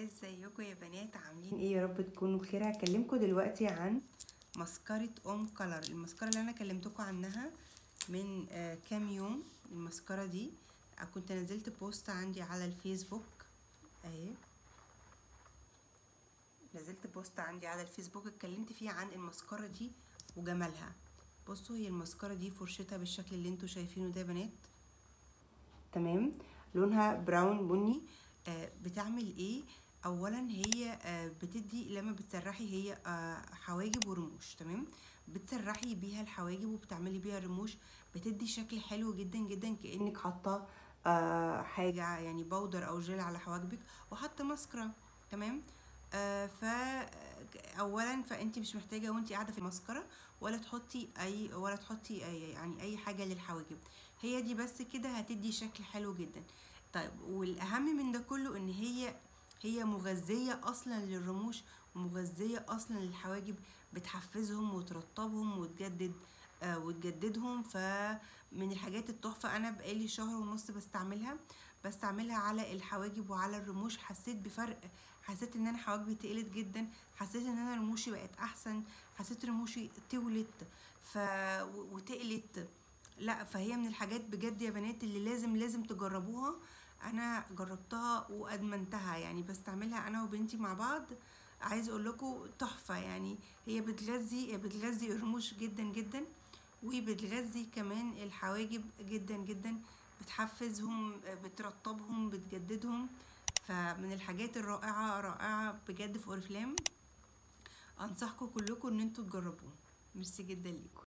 ازيكم يا بنات عاملين ايه يا رب تكونوا بخير هكلمكم دلوقتي عن مسكرة ام كلر المسكرة اللي انا كلمتكم عنها من آه كام يوم المسكرة دي آه، كنت نزلت بوست عندي على الفيسبوك اهي نزلت بوست عندي على الفيسبوك اتكلمت فيه عن المسكرة دي وجمالها بصوا هي المسكرة دي فرشتها بالشكل اللي انتوا شايفينه ده يا بنات تمام لونها براون بني آه بتعمل ايه اولا هي آه بتدي لما بتسرحي هي آه حواجب ورموش تمام بتسرحي بيها الحواجب وبتعملي بيها الرموش بتدي شكل حلو جدا جدا كانك حاطه آه حاجه يعني بودر او جل على حواجبك وحاطه ماسكرا تمام آه ف اولا فانت مش محتاجه وانت قاعده في المسكره ولا تحطي اي ولا تحطي أي يعني اي حاجه للحواجب هي دي بس كده هتدي شكل حلو جدا طيب والاهم من ده كله ان هي هي مغذيه اصلا للرموش ومغذيه اصلا للحواجب بتحفزهم وترطبهم وتجدد آه وتجددهم فمن الحاجات التحفه انا بقالي شهر ونص بستعملها بستعملها على الحواجب وعلى الرموش حسيت بفرق حسيت ان انا حواجبي تقلت جدا حسيت ان انا رموشي بقت احسن حسيت رموشي تولت ف وتقلت لا فهي من الحاجات بجد يا بنات اللي لازم لازم تجربوها انا جربتها وادمنتها يعني بستعملها انا وبنتي مع بعض عايز اقول لكم تحفه يعني هي بتغذي بتغذي الرموش جدا جدا وبتغذي كمان الحواجب جدا جدا بتحفزهم بترطبهم بتجددهم فمن الحاجات الرائعه رائعه بجد في اوريفلام انصحكم كلكم ان انتوا تجربوه ميرسي جدا ليكم